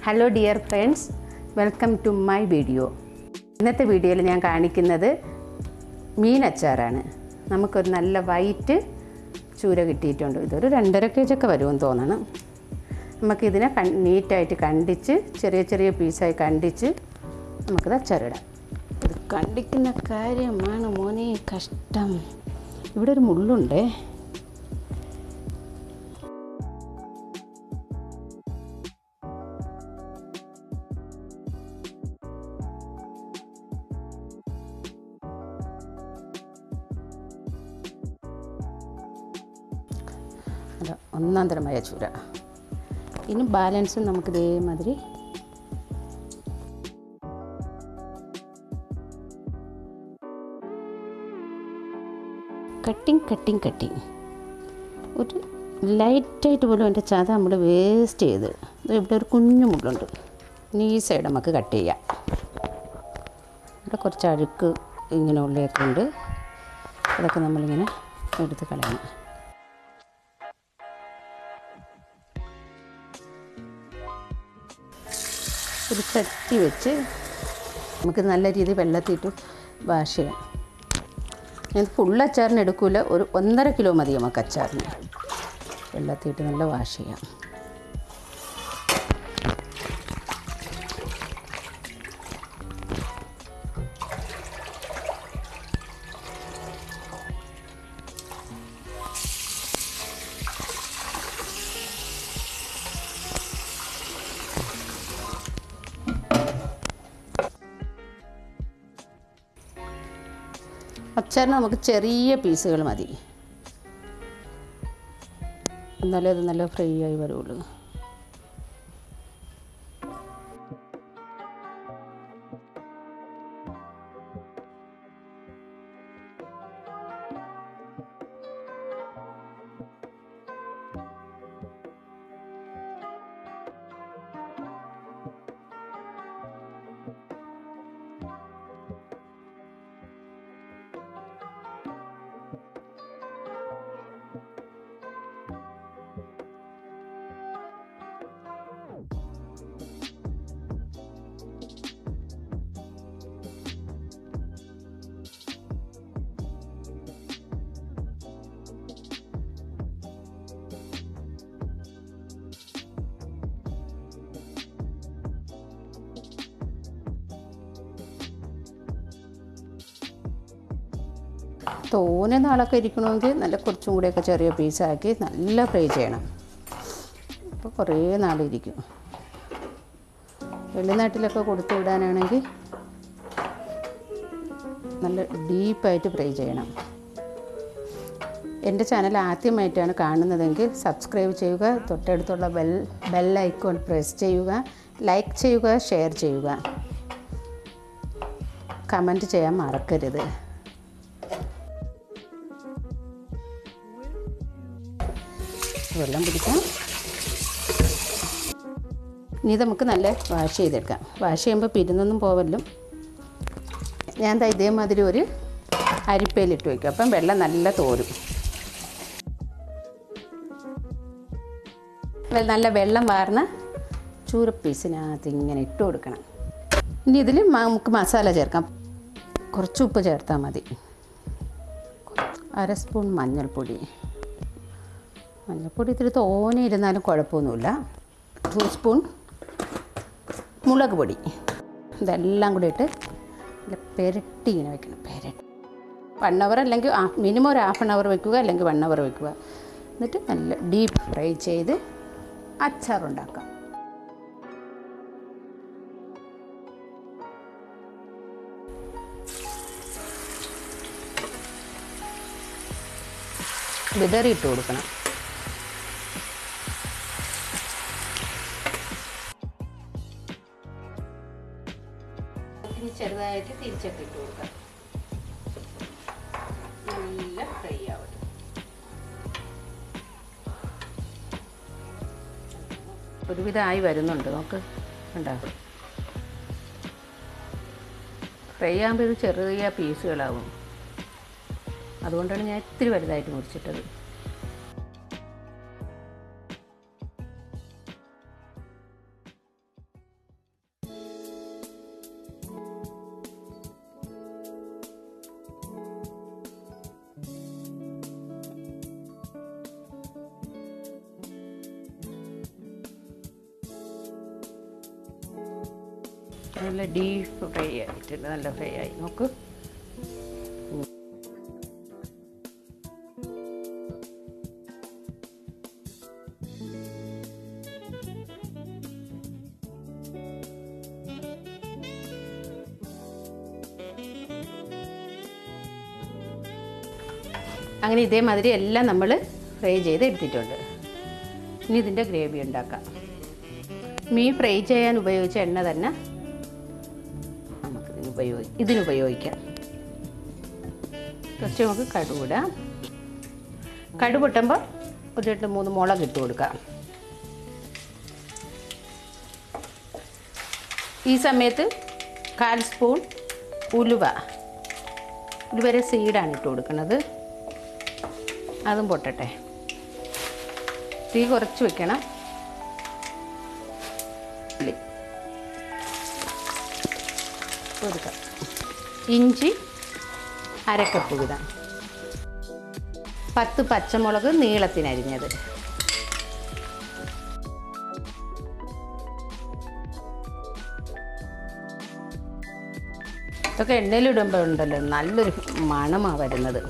hello dear friends welcome to my video ഇന്നത്തെ വീഡിയോയിൽ ഞാൻ കാണിക്കുന്നത് മീൻ അച്ചാറാണ് നമുക്കൊരു നല്ല വൈറ്റ് ചൂര കിട്ടിയിട്ടുണ്ട് ഇതൊരു രണ്ടര കെ ജി ഒക്കെ വരുമെന്ന് തോന്നണം നമുക്കിതിനെ കൺ നീറ്റായിട്ട് കണ്ടിച്ച് ചെറിയ ചെറിയ പീസായി കണ്ടിച്ച് നമുക്കിത് അച്ചാറിടാം ഇത് കണ്ടിക്കുന്ന കാര്യമാണ് മോനെ കഷ്ടം ഇവിടെ ഒരു മുള്ളുണ്ടേ അല്ല ഒന്നാം തരമായ ചൂര ഇനി ബാലൻസും നമുക്ക് ഇതേമാതിരി കട്ടിങ് കട്ടിങ് കട്ടിങ് ഒരു ലൈറ്റായിട്ട് പോലും എൻ്റെ ചത നമ്മൾ വേസ്റ്റ് ചെയ്ത് ദേ ഇവിടെ ഒരു കുഞ്ഞു മുള്ളുണ്ട് ഇനി ഈ സൈഡ് നമുക്ക് കട്ട് ചെയ്യാം ഇവിടെ കുറച്ച് അഴുക്ക് ഇങ്ങനെ ഉള്ളിയൊക്കെ ഉണ്ട് അതൊക്കെ നമ്മളിങ്ങനെ എടുത്ത് കളയണം ഒരു ചട്ടി വെച്ച് നമുക്ക് നല്ല രീതിയിൽ വെള്ളത്തിയിട്ട് വാഷ് ചെയ്യാം ഞാൻ ഫുൾ അച്ചാറിന് എടുക്കില്ല ഒരു ഒന്നര കിലോ മതി നമുക്ക് അച്ചാറിന് വെള്ളത്തിയിട്ട് നല്ല വാഷ് ചെയ്യാം അച്ചാറിന് നമുക്ക് ചെറിയ പീസുകൾ മതി എന്നാലേ അത് നല്ല ഫ്രൈ ആയി വരുള്ളൂ തോനെ നാളൊക്കെ ഇരിക്കണമെങ്കിൽ നല്ല കുറച്ചും കൂടെയൊക്കെ ചെറിയ പീസാക്കി നല്ല ഫ്രൈ ചെയ്യണം അപ്പോൾ കുറേ നാളിരിക്കും വെള്ളിനാട്ടിലൊക്കെ കൊടുത്തു വിടാനാണെങ്കിൽ നല്ല ഡീപ്പായിട്ട് ഫ്രൈ ചെയ്യണം എൻ്റെ ചാനൽ ആദ്യമായിട്ടാണ് കാണുന്നതെങ്കിൽ സബ്സ്ക്രൈബ് ചെയ്യുക തൊട്ടടുത്തുള്ള ബെൽ ബെൽ ഐക്കോൺ പ്രസ് ചെയ്യുക ലൈക്ക് ചെയ്യുക ഷെയർ ചെയ്യുക കമൻറ്റ് ചെയ്യാൻ മറക്കരുത് വെള്ളം പിടിക്കാം ഇനി ഇത് നമുക്ക് നല്ല വാഷ് ചെയ്തെടുക്കാം വാഷ് ചെയ്യുമ്പോൾ പിരുന്നൊന്നും പോവല്ലോ ഞാൻ ദാ ഇതേമാതിരി ഒരു അരിപ്പയിലിട്ട് വയ്ക്കും അപ്പം വെള്ളം നല്ല തോരും വെ- നല്ല വെള്ളം വാർന്ന ചൂര പീസിനകത്ത് ഇങ്ങനെ ഇട്ട് കൊടുക്കണം ഇനി ഇതിൽ നമുക്ക് മസാല ചേർക്കാം കുറച്ച് ഉപ്പ് ചേർത്താൽ മതി അര സ്പൂൺ മഞ്ഞൾപ്പൊടി മഞ്ഞൾപ്പൊടി ഇത്തിരി തോനെ ഇരുന്നാലും കുഴപ്പമൊന്നുമില്ല ടു സ്പൂൺ മുളക് പൊടി ഇതെല്ലാം കൂടി ഇട്ട് നല്ല പെരട്ടി ഇങ്ങനെ വെക്കണം പെരട്ടി വൺ അവർ അല്ലെങ്കിൽ മിനിമം ഒരു ഹാഫ് ആൻ അവർ വെക്കുക അല്ലെങ്കിൽ വൺ അവർ വെക്കുക എന്നിട്ട് നല്ല ഡീപ്പ് ഫ്രൈ ചെയ്ത് അച്ചാറുണ്ടാക്കാം വിതറിയിട്ട് കൊടുക്കണം ഇനി ചെറുതായിട്ട് തിരിച്ചൊക്കെ ഇട്ട് കൊടുക്കാം നല്ല ഫ്രൈ ആവട്ടെ ഒരുവിധമായി വരുന്നുണ്ട് നോക്ക് കണ്ടോ ഫ്രൈ ആകുമ്പോൾ ഇത് ചെറിയ പീസുകളാവും അതുകൊണ്ടാണ് ഞാൻ ഇത്തിരി വലുതായിട്ട് മുറിച്ചിട്ടത് നല്ല ഡീപ്പ് ഫ്രൈ ആയിട്ടുണ്ട് നല്ല ഫ്രൈ ആയി നോക്ക് അങ്ങനെ ഇതേമാതിരി എല്ലാം നമ്മൾ ഫ്രൈ ചെയ്ത് എടുത്തിട്ടുണ്ട് ഇനി ഇതിൻ്റെ ഗ്രേവി ഉണ്ടാക്കാം മീൻ ഫ്രൈ ചെയ്യാൻ ഉപയോഗിച്ച എണ്ണ തന്നെ നമുക്കിതിന് ഉപയോഗി ഇതിന് ഉപയോഗിക്കാം ഫസ്റ്റ് നമുക്ക് കടുവിടാം കടുക് പൊട്ടുമ്പോൾ ഒരു രണ്ട് മൂന്ന് മുളക് ഇട്ട് കൊടുക്കാം ഈ സമയത്ത് കാൽ സ്പൂൺ ഉലുവ ഉലുവരെ സീഡാണ് ഇട്ട് കൊടുക്കുന്നത് അതും പൊട്ടട്ടെ തീ കുറച്ച് വെക്കണം ഉള്ളി ഒരു കപ്പ് ഇഞ്ചി അരക്കപ്പ് വീതം പത്ത് പച്ചമുളക് നീളത്തിനരിഞ്ഞത് ഇതൊക്കെ എണ്ണയിലിടുമ്പോൾ ഉണ്ടല്ലോ നല്ലൊരു മണമാണ് വരുന്നത്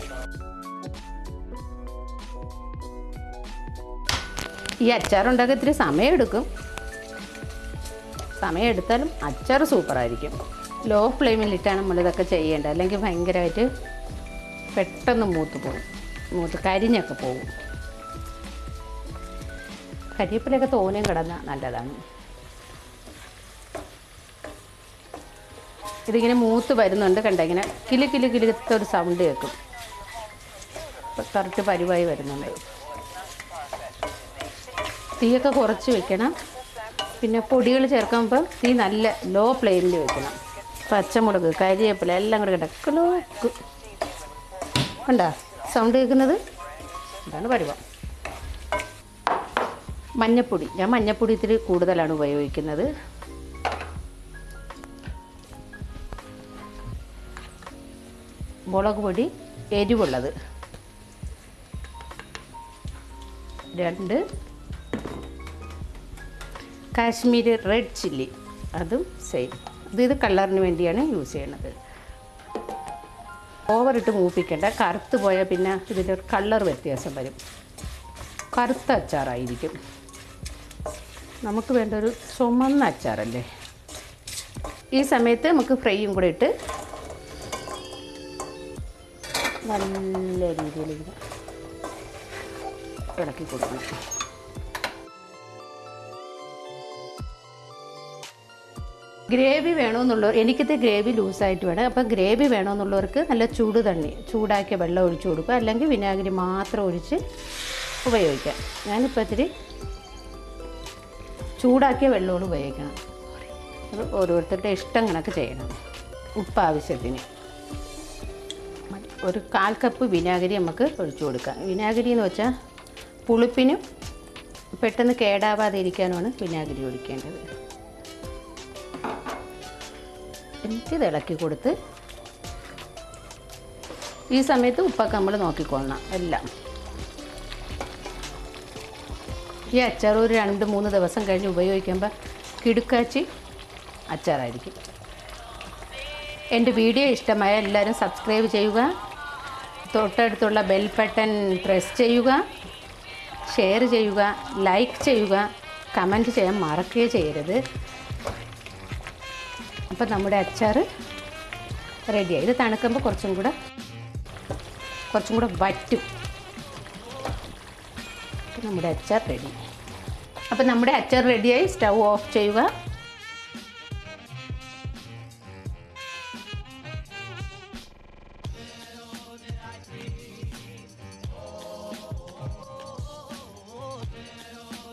ഈ അച്ചാറുണ്ടാക്കാൻ ഇത്തിരി സമയമെടുക്കും സമയമെടുത്താലും അച്ചാർ സൂപ്പറായിരിക്കും ലോ ഫ്ലെയിമിലിട്ടാണ് നമ്മളിതൊക്കെ ചെയ്യേണ്ടത് അല്ലെങ്കിൽ ഭയങ്കരമായിട്ട് പെട്ടെന്ന് മൂത്ത് പോകും മൂത്ത് കരിഞ്ഞൊക്കെ പോകും കരിവേപ്പിലൊക്കെ തോനെയും കിടന്നാൽ നല്ലതാണ് ഇതിങ്ങനെ മൂത്ത് വരുന്നുണ്ട് കണ്ട ഇങ്ങനെ കിലു കിലു കിലുത്ത ഒരു സൗണ്ട് കേൾക്കും കറക്റ്റ് പരിവായി വരുന്നുണ്ട് തീയൊക്കെ കുറച്ച് വെക്കണം പിന്നെ പൊടികൾ ചേർക്കുമ്പോൾ തീ നല്ല ലോ ഫ്ലെയിമിൽ വെക്കണം പച്ചമുളക് കരിവേപ്പില എല്ലാം കൂടെ കിടക്കലോ കണ്ടോ സൗണ്ട് കേൾക്കുന്നത് ഇതാണ് പരിവം മഞ്ഞപ്പൊടി ഞാൻ മഞ്ഞപ്പൊടി ഇത്തിരി കൂടുതലാണ് ഉപയോഗിക്കുന്നത് മുളക് പൊടി എരിവുള്ളത് രണ്ട് കാശ്മീരി റെഡ് ചില്ലി അതും സെയിം ഇത് ഇത് കളറിന് വേണ്ടിയാണ് യൂസ് ചെയ്യണത് ഓവറിട്ട് മൂപ്പിക്കേണ്ട കറുത്ത് പോയാൽ പിന്നെ ഇതിൻ്റെ കളർ വ്യത്യാസം വരും കറുത്ത അച്ചാറായിരിക്കും നമുക്ക് വേണ്ട ഒരു ചുമന്ന അച്ചാറല്ലേ ഈ സമയത്ത് നമുക്ക് ഫ്രൈയും കൂടെ ഇട്ട് നല്ല രീതിയിൽ ഇങ്ങനെ ഇളക്കി കൊടുക്കണം ഗ്രേവി വേണമെന്നുള്ളവർ എനിക്കിത് ഗ്രേവി ലൂസായിട്ട് വേണം അപ്പം ഗ്രേവി വേണമെന്നുള്ളവർക്ക് നല്ല ചൂട് തണ്ണി ചൂടാക്കിയ വെള്ളം ഒഴിച്ചു കൊടുക്കുക അല്ലെങ്കിൽ വിനാഗിരി മാത്രം ഒഴിച്ച് ഉപയോഗിക്കാം ഞാനിപ്പോൾ ഇത്തിരി ചൂടാക്കിയ വെള്ളമാണ് ഉപയോഗിക്കണം അത് ഓരോരുത്തരുടെ ഇഷ്ടം കണക്ക് ചെയ്യണം ഉപ്പ് ആവശ്യത്തിന് ഒരു കാൽ കപ്പ് വിനാഗിരി നമുക്ക് ഒഴിച്ചു കൊടുക്കാം വിനാഗിരി എന്ന് വെച്ചാൽ പുളിപ്പിനും പെട്ടെന്ന് കേടാവാതെ ഇരിക്കാനുമാണ് വിനാഗിരി ഒഴിക്കേണ്ടത് എന്നിട്ട് ഇത് ഇളക്കി കൊടുത്ത് ഈ സമയത്ത് ഉപ്പൊക്കെ നമ്മൾ നോക്കിക്കൊള്ളണം എല്ലാം ഈ അച്ചാർ ഒരു രണ്ട് മൂന്ന് ദിവസം കഴിഞ്ഞ് ഉപയോഗിക്കുമ്പോൾ കിടുക്കാച്ചി അച്ചാറായിരിക്കും എൻ്റെ വീഡിയോ ഇഷ്ടമായ എല്ലാവരും സബ്സ്ക്രൈബ് ചെയ്യുക തൊട്ടടുത്തുള്ള ബെൽ ബട്ടൺ പ്രസ് ചെയ്യുക ഷെയർ ചെയ്യുക ലൈക്ക് ചെയ്യുക കമൻറ്റ് ചെയ്യാൻ മറക്കുകയും ചെയ്യരുത് അപ്പോൾ നമ്മുടെ അച്ചാർ റെഡിയായി ഇത് തണുക്കുമ്പോൾ കുറച്ചും കൂടെ കുറച്ചും കൂടെ വറ്റും അപ്പോൾ നമ്മുടെ അച്ചാർ റെഡി അപ്പോൾ നമ്മുടെ അച്ചാർ റെഡിയായി സ്റ്റൗ ഓഫ് ചെയ്യുക